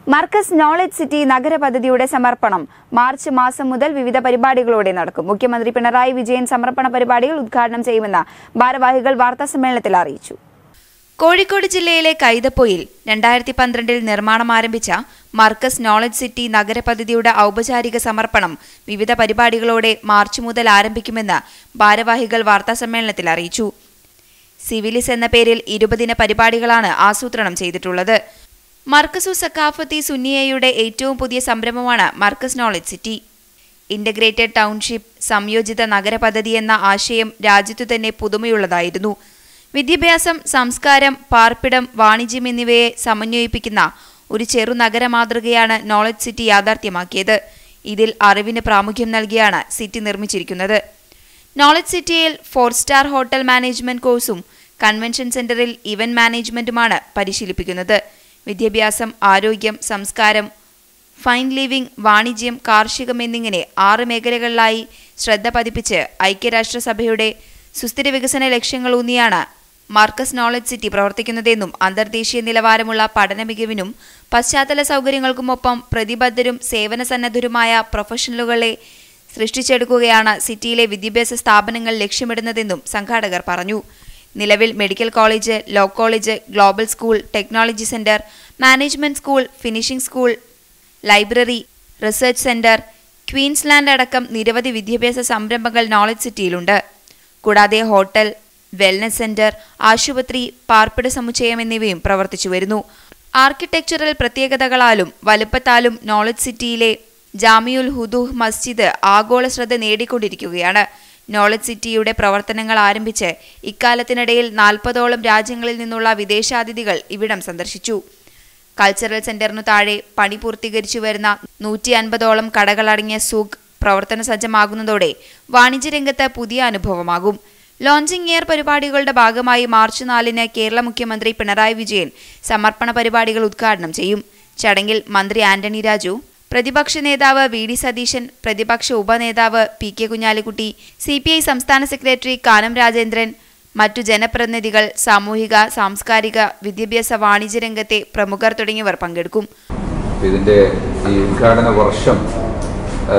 Markaz knowledge city നഗര പദ്ധതിയുടെ സമർപ്പണം മാർച്ച് മാസം മുതൽ വിവിധ പരിപാടികളോടെ നടക്കും മുഖ്യമന്ത്രി പിണറായി വിജയൻ സമർപ്പണ പരിപാടികൾ ഉദ്ഘാടനം ചെയ്യുമെന്ന് ഭാരവാഹികൾ വാർത്താസമ്മേളനത്തിൽ അറിയിച്ചു കോഴിക്കോട് ജില്ലയിലെ കൈതപ്പൊയിൽ രണ്ടായിരത്തി പന്ത്രണ്ടിൽ നിർമ്മാണം ആരംഭിച്ച മർക്കസ് നോളജ് സിറ്റി നഗരപദ്ധതിയുടെ ഔപചാരിക സമർപ്പണം വിവിധ പരിപാടികളോടെ മാർച്ച് മുതൽ ആരംഭിക്കുമെന്ന് ഭാരവാഹികൾ വാർത്താസമ്മേളനത്തിൽ അറിയിച്ചു സിവിലിസ് എന്ന പേരിൽ ഇരുപതിന പരിപാടികളാണ് ആസൂത്രണം ചെയ്തിട്ടുള്ളത് മർക്കസു സക്കാഫത്തി സുന്നിയയുടെ ഏറ്റവും പുതിയ സംരംഭമാണ് Markaz knowledge city integrated township സംയോജിത നഗരപദ്ധതി എന്ന ആശയം രാജ്യത്തു തന്നെ പുതുമയുള്ളതായിരുന്നു വിദ്യാഭ്യാസം സംസ്കാരം പാർപ്പിടം വാണിജ്യം എന്നിവയെ സമന്വയിപ്പിക്കുന്ന ഒരു ചെറു നഗര മാതൃകയാണ് നോളജ് സിറ്റി യാഥാർത്ഥ്യമാക്കിയത് ഇതിൽ അറിവിന് പ്രാമുഖ്യം നൽകിയാണ് സിറ്റി നിർമ്മിച്ചിരിക്കുന്നത് നോളജ് സിറ്റിയിൽ ഫോർ സ്റ്റാർ ഹോട്ടൽ മാനേജ്മെന്റ് കോഴ്സും കൺവെൻഷൻ സെന്ററിൽ ഇവന്റ് മാനേജ്മെന്റുമാണ് പരിശീലിപ്പിക്കുന്നത് വിദ്യാഭ്യാസം ആരോഗ്യം സംസ്കാരം ഫൈൻ ലിവിംഗ് വാണിജ്യം കാർഷികം എന്നിങ്ങനെ ആറ് മേഖലകളിലായി ശ്രദ്ധ പതിപ്പിച്ച് ഐക്യരാഷ്ട്രസഭയുടെ സുസ്ഥിര വികസന ലക്ഷ്യങ്ങളൂന്നിയാണ് മാർക്കസ് നോളജ് സിറ്റി പ്രവർത്തിക്കുന്നതെന്നും അന്തർദേശീയ നിലവാരമുള്ള പഠന മികവിനും പശ്ചാത്തല സൗകര്യങ്ങൾക്കുമൊപ്പം പ്രതിബദ്ധരും സേവന സന്നദ്ധരുമായ പ്രൊഫഷണലുകളെ സൃഷ്ടിച്ചെടുക്കുകയാണ് സിറ്റിയിലെ വിദ്യാഭ്യാസ സ്ഥാപനങ്ങൾ ലക്ഷ്യമിടുന്നതെന്നും സംഘാടകർ പറഞ്ഞു നിലവിൽ medical college law college global school technology centre management school finishing school library research centre Queensland അടക്കം നിരവധി വിദ്യാഭ്യാസ സംരംഭങ്ങൾ നോളജ് സിറ്റിയിലുണ്ട് കൂടാതെ ഹോട്ടൽ വെൽനസ് സെന്റർ ആശുപത്രി പാർപ്പിട സമുച്ചയം എന്നിവയും പ്രവർത്തിച്ചു വരുന്നു ആർക്കിടെക്ചറൽ പ്രത്യേകതകളാലും വലുപ്പത്താലും നോളജ് സിറ്റിയിലെ ജാമിയുൽ ഹുദൂഹ് മസ്ജിദ് ആഗോള ശ്രദ്ധ നേടിക്കൊണ്ടിരിക്കുകയാണ് നോളജ് സിറ്റിയുടെ പ്രവർത്തനങ്ങൾ ആരംഭിച്ച് ഇക്കാലത്തിനിടയിൽ നാൽപ്പതോളം രാജ്യങ്ങളിൽ നിന്നുള്ള വിദേശാതിഥികൾ ഇവിടം സന്ദർശിച്ചു കൾച്ചറൽ സെന്ററിനു താഴെ പണി പൂർത്തീകരിച്ചു വരുന്ന നൂറ്റി അൻപതോളം കടകളടങ്ങിയ സൂഖ് പ്രവർത്തന സജ്ജമാകുന്നതോടെ വാണിജ്യരംഗത്ത് പുതിയ അനുഭവമാകും ലോഞ്ചിംഗ് ഇയർ പരിപാടികളുടെ ഭാഗമായി മാർച്ച് നാലിന് കേരള മുഖ്യമന്ത്രി പിണറായി വിജയൻ സമർപ്പണ പരിപാടികൾ ഉദ്ഘാടനം ചെയ്യും ചടങ്ങിൽ മന്ത്രി ആന്റണി രാജു പ്രതിപക്ഷ നേതാവ് വി ഡി സതീശൻ പ്രതിപക്ഷ ഉപനേതാവ് P K Kunhalikutty C P I സംസ്ഥാന സെക്രട്ടറി കാനം രാജേന്ദ്രൻ മറ്റു ജനപ്രതിനിധികൾ സാമൂഹിക സാംസ്കാരിക വിദ്യാഭ്യാസ വാണിജ്യ രംഗത്തെ പ്രമുഖർ തുടങ്ങിയവർ പങ്കെടുക്കും ഇതിൻ്റെ ഈ ഉദ്ഘാടന വർഷം ആ,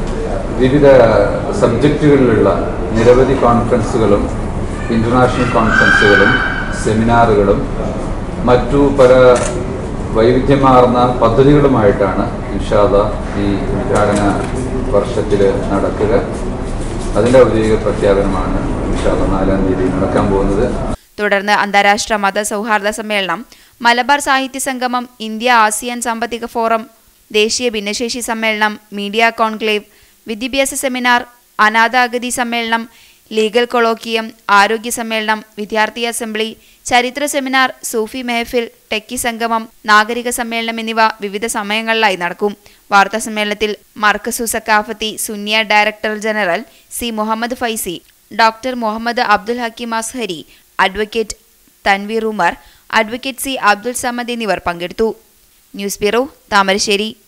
വിവിധ സബ്ജക്റ്റുകളിലുള്ള നിരവധി കോൺഫറൻസുകളും ഇൻ്റർനാഷണൽ കോൺഫറൻസുകളും സെമിനാറുകളും മറ്റു പല വൈവിധ്യമാർന്ന പദ്ധതികളുമായിട്ടാണ് ഇൻഷാല്ല ഈ ഉദ്ഘാടന വർഷത്തിൽ നടക്കുക അതിൻ്റെ ഔദ്യോഗിക പ്രഖ്യാപനമാണ് ഇൻഷാല്ല നാലാം തീയതി നടക്കാൻ പോകുന്നത് തുടർന്ന് അന്താരാഷ്ട്ര മത സൗഹാർദ്ദ സമ്മേളനം മലബാർ സാഹിത്യ സംഗമം ഇന്ത്യ ആസിയാൻ സാമ്പത്തിക ഫോറം ദേശീയ ഭിന്നശേഷി സമ്മേളനം മീഡിയ കോൺക്ലേവ് വിദ്യാഭ്യാസ സെമിനാർ അനാഥ അഗതി സമ്മേളനം ലീഗൽ കൊളോക്കിയം ആരോഗ്യ സമ്മേളനം വിദ്യാർത്ഥി അസംബ്ലി ചരിത്ര സെമിനാർ സൂഫി മെഹഫിൽ ടെക്കി സംഗമം നാഗരിക സമ്മേളനം എന്നിവ വിവിധ സമയങ്ങളിലായി നടക്കും വാർത്താ സമ്മേളനത്തിൽ Markazu Saqafathi Sunniyya director general C Muhammad Faizi doctor Muhammad Abdul Hakeem Azhari advocate Tanveer Umar advocate C Abdul Samad എന്നിവർ പങ്കെടുത്തു ന്യൂസ് ബ്യൂറോ താമരശ്ശേരി